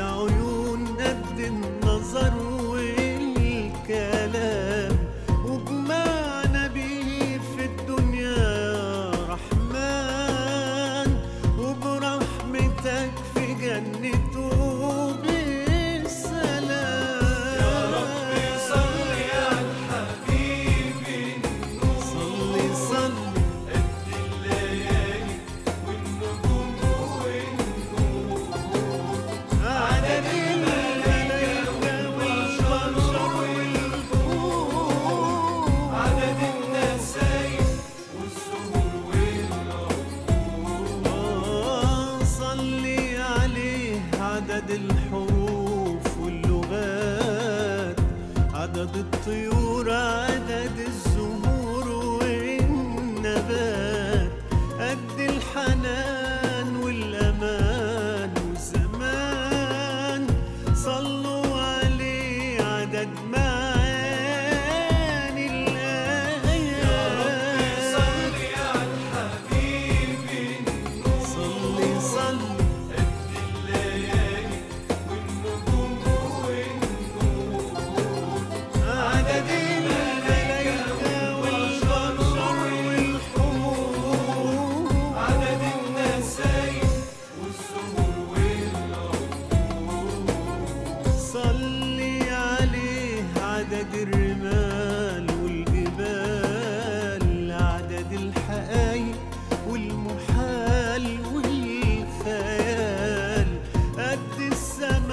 العيون قد النظر والكلام وجمعنا بيه في الدنيا يا رحمن وبرحمتك في جنته بالسلام يا رب صل على الحبيب صلي صلي قد الليالي والنجوم والنور عدد الملائكة والبشر والفوق عدد النسايم والزهور والعطور آه، صلي عليه عدد الحروف واللغات عدد الطيور عدد الزهور والنبات قد الحنان والأمان والزمان صلوا عليه عدد معاني الآيات صل على الحبيب صلي صلي قد الليالي والنجوم والنور عدد الملائكة والبشر والحور عدد النسايم والزهور والعطور صلي عليه عدد الرمال والجبال عدد الحقايق والمحال والخيال قد السماء